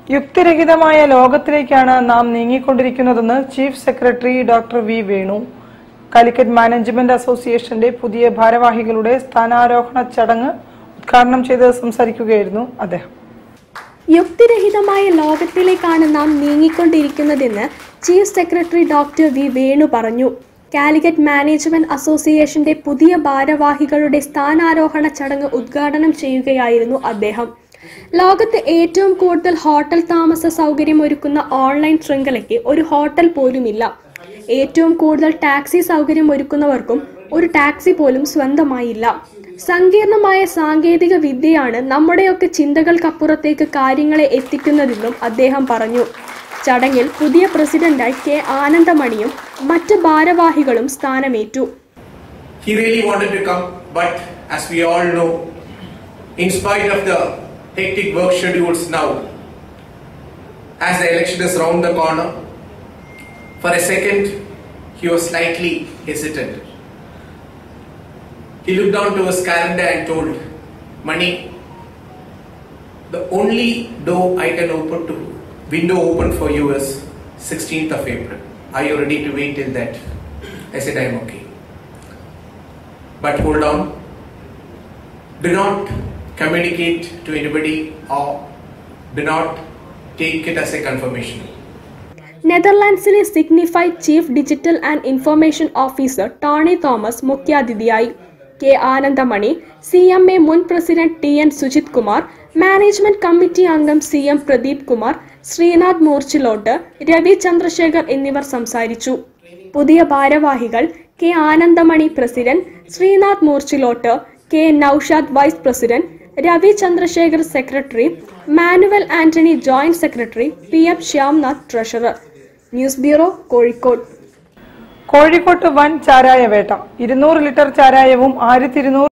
യുക്തിരഹിതമായ ലോകത്തിലേക്കാണ് നാം നീങ്ങിക്കൊണ്ടിരിക്കുന്നതെന്ന് chief secretary doctor V Venu Calicut management അസോസിയേഷന്റെ പുതിയ ഭാരവാഹികളുടെ സ്ഥാനാരോഹണ ചടങ്ങ് ഉദ്ഘാടനം ചെയ്ത് സംസാരിക്കുകയായിരുന്നു അദ്ദേഹം യുക്തിരഹിതമായ ലോകത്തിലേക്കാണ് നാം നീങ്ങിക്കൊണ്ടിരിക്കുന്നതെന്ന് chief secretary doctor V Venu പറഞ്ഞു കാലിക്കറ്റ് മാനേജ്മെന്റ് അസോസിയേഷന്റെ പുതിയ ഭാരവാഹികളുടെ സ്ഥാനാരോഹണ ചടങ്ങ് ഉദ്ഘാടനം ചെയ്യുകയായിരുന്നു അദ്ദേഹം ലോകത്ത് ഏറ്റവും കൂടുതൽ ഹോട്ടൽ താമസ സൗകര്യമൊരുക്കുന്ന ഓൺലൈൻ ശൃംഖലയ്ക്ക് ഒരു ഹോട്ടൽ പോലുമില്ല ഏറ്റവും കൂടുതൽ ടാക്സി സൗകര്യം ഒരുക്കുന്നവർക്കും ഒരു ടാക്സി പോലും സ്വന്തമായില്ല സങ്കീർണമായ സാങ്കേതിക വിദ്യയാണ് നമ്മുടെയൊക്കെ ചിന്തകൾക്കപ്പുറത്തേക്ക് കാര്യങ്ങളെ എത്തിക്കുന്നതെന്നും അദ്ദേഹം പറഞ്ഞു ചടങ്ങിൽ പുതിയ പ്രസിഡന്റായി കെ ആനന്ദമണിയും മറ്റ് ഭാരവാഹികളും സ്ഥാനമേറ്റു He really wanted to come, but as we all know, in spite of the hectic work schedules now, as the election is round the corner, for a second he was slightly hesitant. He looked down to his calendar and told, Money, the only door I can open to, window open for you is 16th of April. Are you ready to wait till that? I said, I'm okay. But hold on. Do not communicate to anybody or do not take it as a confirmation. നെതർലാൻഡ്സിലെ signified chief digital and information officer Tony Thomas മുഖ്യാതിഥിയായി K Anandamani C M A മുൻ president T N Sujith Kumar management committee അംഗം C M Pradeep Kumar Srinath Moorchilott Ravi Chandrasekhar എന്നിവർ സംസാരിച്ചു പുതിയ ഭാരവാഹികൾ K Anandamani president Srinath Moorchilott K Naushad vice president Ravi Chandrasekhar secretary Manuel Antony joint secretary P M Shyamnath treasurer news bureau Kozhikode കോഴിക്കോട്ട് വൻ ചാരായ വേട്ട ഇരുന്നൂറ് ലിറ്റർ ചാരായവും ആയിരത്തി ഇരുന്നൂറ്